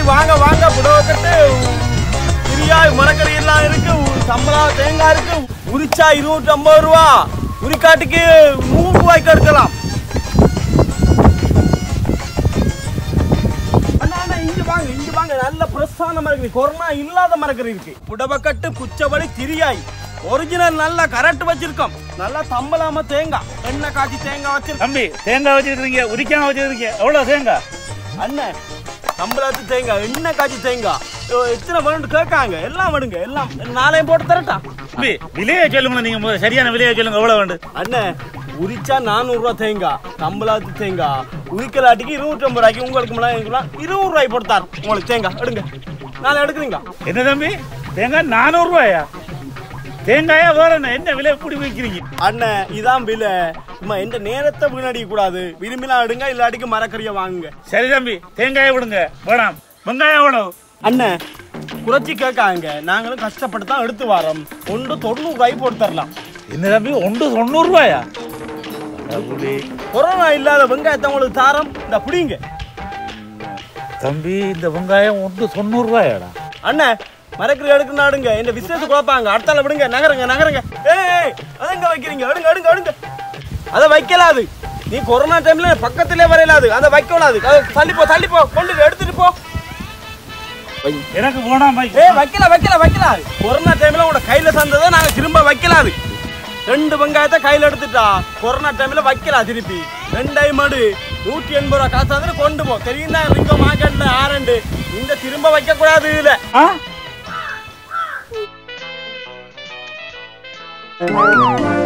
வாங்க வாங்க புடவை கட்டு பிரியாய் மரக்கறி எல்லாம் இருக்கு சம்பளா தேங்காய் இருக்கு உரிச்சா இருநூற்றி ஐம்பது ரூபா உரிக்காட்டுக்கு நூறு ரூபாய்க்கு எடுக்கலாம் அண்ணா, அண்ணா, இங்க வாங்க இங்க வாங்க நல்ல பிரஸ்ஸான மரக்கறி கொரோனா இல்லாத மரக்கறி இருக்கு புடவக்கட்டு குச்சவழி திரியாய் ஒரிஜினல் நல்லா கரெக்ட் வச்சிருக்கோம் நல்லா தம்பலாம தேங்காய் எண்ணெய் காய்ச்சி தேங்காய் வச்சிருக்கோம் தம்பி தேங்காய் வச்சிருக்கீங்க உரிக்காம வச்சிருக்கீங்க எவ்வளவு தேங்காய் அண்ணன் சம்பளத்து தேங்காய் எண்ணெய் காய்ச்சி தேங்காய் ஓ, எத்தனை வேணும் கேட்காங்க எல்லாம் வேணுங்க எல்லாம் நாளையும் போட்டு தரட்டா தம்பி விலையை சொல்லுங்க நீங்க முதல்ல சரியான விலையை சொல்லுங்க எவ்வளவு வேண்டு அண்ணன் உரிச்சா நானூறுரூவா தேங்காய் சம்பளாத்து தேங்காய் உரிக்கலாட்டிக்கு இருநூற்றி ஐம்பது ரூபாய்க்கு உங்களுக்கு முன்னாடி இருபது ரூபாய்க்கு போட்டார் உங்களுக்கு தேங்காய் எடுங்க நாளை எடுக்கிறீங்களா என்ன தம்பி தேங்காய் நானூறு ரூபாயா தேங்காயா வேற என்ன என்ன விலை எப்படி வைக்கிறீங்க அண்ணன் இதான் விலை சும்மா எந்த நேரத்தை வீணடிக்க கூடாது விரும்பினா எடுங்க இல்லாட்டிக்கு மரக்கறியை வாங்குங்க சரி தம்பி தேங்காயை விடுங்க வேணாம் வெங்காயம் எவ்வளவு அண்ணன் குறைச்சி கேட்காங்க நாங்களும் கஷ்டப்பட்டு தான் எடுத்து வரோம் ஒன்று தொண்ணூறு ரூபாய்க்கு போட்டு தரலாம் என்ன தம்பி ஒன்று தொண்ணூறு ரூபாயா கடவுளே. கொரோனா இல்லாத வெங்காயத்தை உங்களுக்கு தாரம் இந்த பிடிங்க தம்பி இந்த வெங்காயம் ஒன்று தொண்ணூறு ரூபாயாடா அண்ணன் மரக்கறி எடுக்க நாடுங்க இந்த விசேஷ குழப்பாங்க அடுத்தால விடுங்க நகருங்க நகருங்க ஏய் அதங்க வைக்கிறீங்க எடுங்க எடுங்க எடுங்க அதை வைக்கலாது நீ கொரோனா டைம்ல பக்கத்திலே வரையலாது அதை வைக்கலாது அதை தள்ளி போ தள்ளி போ கொண்டு போய் எடுத்துட்டு போ எனக்கு போனா மை ஏய் வைக்கல வைக்கல வைக்கல கொரோனா டைம்ல உங்களோட கையில தந்ததை நாங்க திரும்ப வைக்கலாது ரெண்டு வெங்காயத்தை கையில எடுத்துட்டா கொரோனா டைம்ல வைக்கலாம் திருப்பி ரெண்டாயிரம் மாடு நூற்றி எண்பது ரூபா காசு வந்து கொண்டு போ தெரியும் தான் ரிங்கோ மார்க்கெட்ல ஆரண்டு இந்த திரும்ப வைக்க கூடாது இல்ல ஆ